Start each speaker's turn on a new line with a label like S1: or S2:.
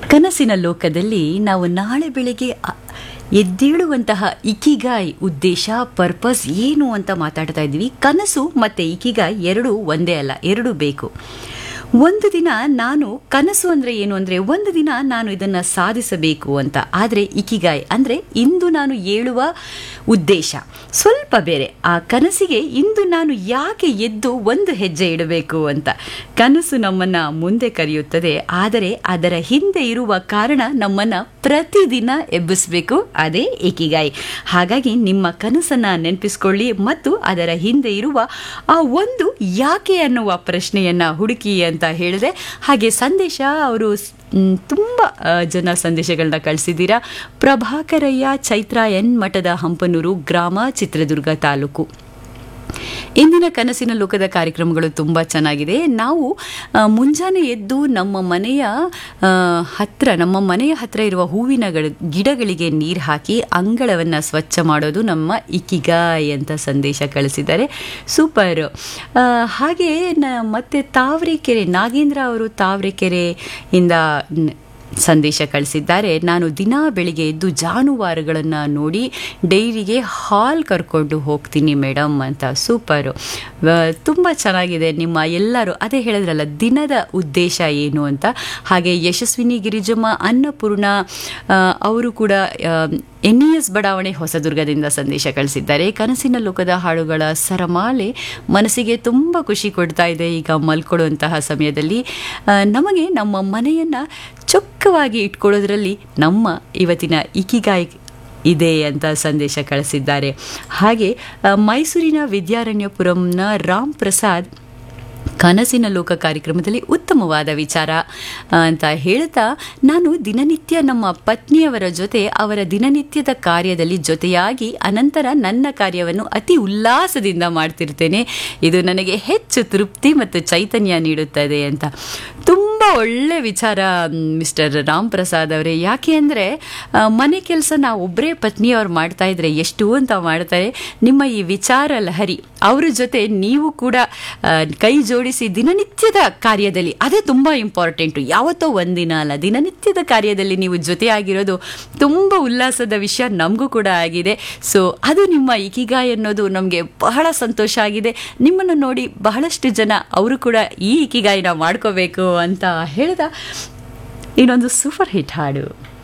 S1: ಕನಸಿನ ಲೋಕದಲ್ಲಿ ನಾವು ನಾಳೆ ಬೆಳಿಗ್ಗೆ ಅ- ಎದ್ದೇಳುವಂತಹ ಇಕಿಗಾಯ್ ಉದ್ದೇಶ ಪರ್ಪಸ್ ಏನು ಅಂತ ಮಾತಾಡ್ತಾ ಇದ್ವಿ ಕನಸು ಮತ್ತು ಇಕಿಗಾಯ್ ಎರಡು ಒಂದೇ ಅಲ್ಲ ಎರಡು ಬೇಕು ಒಂದು ದಿನ ನಾನು ಕನಸು ಅಂದರೆ ಏನು ಅಂದರೆ ಒಂದು ದಿನ ನಾನು ಇದನ್ನು ಸಾಧಿಸಬೇಕು ಅಂತ ಆದರೆ ಇಕಿಗಾಯ್ ಅಂದರೆ ಇಂದು ನಾನು ಏಳುವ ಉದ್ದೇಶ ಸ್ವಲ್ಪ ಬೇರೆ ಆ ಕನಸಿಗೆ ಇಂದು ನಾನು ಯಾಕೆ ಎದ್ದು ಒಂದು ಹೆಜ್ಜೆ ಇಡಬೇಕು ಅಂತ ಕನಸು ನಮ್ಮನ್ನು ಮುಂದೆ ಕರೆಯುತ್ತದೆ ಆದರೆ ಅದರ ಹಿಂದೆ ಇರುವ ಕಾರಣ ನಮ್ಮನ್ನು ಪ್ರತಿದಿನ ಎಬ್ಬಿಸಬೇಕು ಅದೇ ಏಕಿಗಾಯಿ ಹಾಗಾಗಿ ನಿಮ್ಮ ಕನಸನ್ನು ನೆನಪಿಸ್ಕೊಳ್ಳಿ ಮತ್ತು ಅದರ ಹಿಂದೆ ಇರುವ ಆ ಒಂದು ಯಾಕೆ ಅನ್ನುವ ಪ್ರಶ್ನೆಯನ್ನು ಹುಡುಕಿ ಅಂತ ಹೇಳಿದೆ ಹಾಗೆ ಸಂದೇಶ ಅವರು ತುಂಬ ಜನ ಸಂದೇಶಗಳನ್ನ ಕಳಿಸಿದ್ದೀರಾ ಪ್ರಭಾಕರಯ್ಯ ಚೈತ್ರ ಎನ್ ಮಠದ ಹಂಪನೂರು ಗ್ರಾಮ ಚಿತ್ರದುರ್ಗ ತಾಲೂಕು ಇಂದಿನ ಕನಸಿನ ಲೋಕದ ಕಾರ್ಯಕ್ರಮಗಳು ತುಂಬ ಚೆನ್ನಾಗಿದೆ ನಾವು ಆ, ಮುಂಜಾನೆ ಎದ್ದು ನಮ್ಮ ಮನೆಯ ಆ, ಹತ್ರ ನಮ್ಮ ಮನೆಯ ಹತ್ರ ಇರುವ ಹೂವಿನ ಗಳ- ಗಿಡಗಳಿಗೆ ನೀರು ಹಾಕಿ ಅಂಗಳವನ್ನು ಸ್ವಚ್ಛ ಮಾಡೋದು ನಮ್ಮ ಇಕಿಗಾಯ್ ಅಂತ ಸಂದೇಶ ಕಳಿಸಿದ್ದಾರೆ ಸೂಪರ್ ಆ, ಹಾಗೆ ನ ಮತ್ತೆ ತಾವರೆಕೆರೆ ನಾಗೇಂದ್ರ ಅವರು ತಾವರೆಕೆರೆಯಿಂದ ನ್- ಸಂದೇಶ ಕಳಿಸಿದ್ದಾರೆ ನಾನು ದಿನಾ ಬೆಳಿಗ್ಗೆ ಎದ್ದು ಜಾನುವಾರುಗಳನ್ನು ನೋಡಿ ಡೈರಿಗೆ ಹಾಲ್ ಕರ್ಕೊಂಡು ಹೋಗ್ತೀನಿ ಮೇಡಮ್ ಅಂತ ಸೂಪರು ತುಂಬ ಚೆನ್ನಾಗಿದೆ ನಿಮ್ಮ ಎಲ್ಲರೂ ಅದೇ ಹೇಳಿದ್ರಲ್ಲ ದಿನದ ಉದ್ದೇಶ ಏನು ಅಂತ ಹಾಗೆ ಯಶಸ್ವಿನಿ ಗಿರಿಜಮ್ಮ ಅನ್ನಪೂರ್ಣ ಆ, ಅವರು ಕೂಡ ಎನ್ ಇ ಎಸ್ ಬಡಾವಣೆ ಹೊಸದುರ್ಗದಿಂದ ಸಂದೇಶ ಕಳಿಸಿದ್ದಾರೆ ಕನಸಿನ ಲೋಕದ ಹಾಡುಗಳ ಸರಮಾಲೆ ಮನಸ್ಸಿಗೆ ತುಂಬ ಖುಷಿ ಕೊಡ್ತಾ ಇದೆ ಈಗ ಮಲ್ಕೊಳ್ಳುವಂತಹ ಸಮಯದಲ್ಲಿ ಆ, ನಮಗೆ ನಮ್ಮ ಮನೆಯನ್ನು ಚೊಕ್ಕವಾಗಿ ಇಟ್ಕೊಳ್ಳೋದ್ರಲ್ಲಿ ನಮ್ಮ ಇವತ್ತಿನ ಇಕಿಗಾಯ್ ಇದೆ ಅಂತ ಸಂದೇಶ ಕಳಿಸಿದ್ದಾರೆ ಹಾಗೆ ಆ, ಮೈಸೂರಿನ ವಿದ್ಯಾರಣ್ಯಪುರಂನ ರಾಮ್ ಪ್ರಸಾದ್ ಕನಸಿನ ಲೋಕ ಕಾರ್ಯಕ್ರಮದಲ್ಲಿ ಉತ್ತಮವಾದ ವಿಚಾರ ಆ, ಅಂತ ಹೇಳ್ತಾ ನಾನು ದಿನನಿತ್ಯ ನಮ್ಮ ಪತ್ನಿಯವರ ಜೊತೆ ಅವರ ದಿನನಿತ್ಯದ ಕಾರ್ಯದಲ್ಲಿ ಜೊತೆಯಾಗಿ ಅನಂತರ ನನ್ನ ಕಾರ್ಯವನ್ನು ಅತಿ ಉಲ್ಲಾಸದಿಂದ ಮಾಡ್ತಿರ್ತೇನೆ ಇದು ನನಗೆ ಹೆಚ್ಚು ತೃಪ್ತಿ ಮತ್ತು ಚೈತನ್ಯ ನೀಡುತ್ತದೆ ಅಂತ ತುಂಬ ಒಳ್ಳೆ ವಿಚಾರ ಮಿಸ್ಟರ್ ರಾಮ್ ಪ್ರಸಾದ್ ಅವರೇ ಯಾಕೆ ಅಂದರೆ ಮನೆ ಕೆಲಸ ನಾವು ಒಬ್ಬರೇ ಪತ್ನಿಯವ್ರು ಮಾಡ್ತಾ ಇದ್ರೆ ಎಷ್ಟು ಅಂತ ಮಾಡ್ತಾರೆ ನಿಮ್ಮ ಈ ವಿಚಾರ ಲಹರಿ ಅವ್ರ ಜೊತೆ ನೀವು ಕೂಡ ಆ, ಕೈ ಜೋಡಿಸಿ ದಿನನಿತ್ಯದ ಕಾರ್ಯದಲ್ಲಿ ಅದೇ ತುಂಬ ಇಂಪಾರ್ಟೆಂಟು ಯಾವತ್ತೋ ಒಂದಿನ ಅಲ್ಲ ದಿನನಿತ್ಯದ ಕಾರ್ಯದಲ್ಲಿ ನೀವು ಜೊತೆಯಾಗಿರೋದು ತುಂಬ ಉಲ್ಲಾಸದ ವಿಷಯ ನಮಗೂ ಕೂಡ ಆಗಿದೆ ಸೊ ಅದು ನಿಮ್ಮ ಇಕಿಗಾಯ್ ಅನ್ನೋದು ನಮಗೆ ಬಹಳ ಸಂತೋಷ ಆಗಿದೆ ನಿಮ್ಮನ್ನು ನೋಡಿ ಬಹಳಷ್ಟು ಜನ ಅವರು ಕೂಡ ಈ ಇಕಿಗಾಯಿನ ಮಾಡ್ಕೋಬೇಕು ಅಂತ ಹೇಳ್ದ ಇನ್ನೊಂದು ಸೂಪರ್ ಹಿಟ್ ಹಾಡು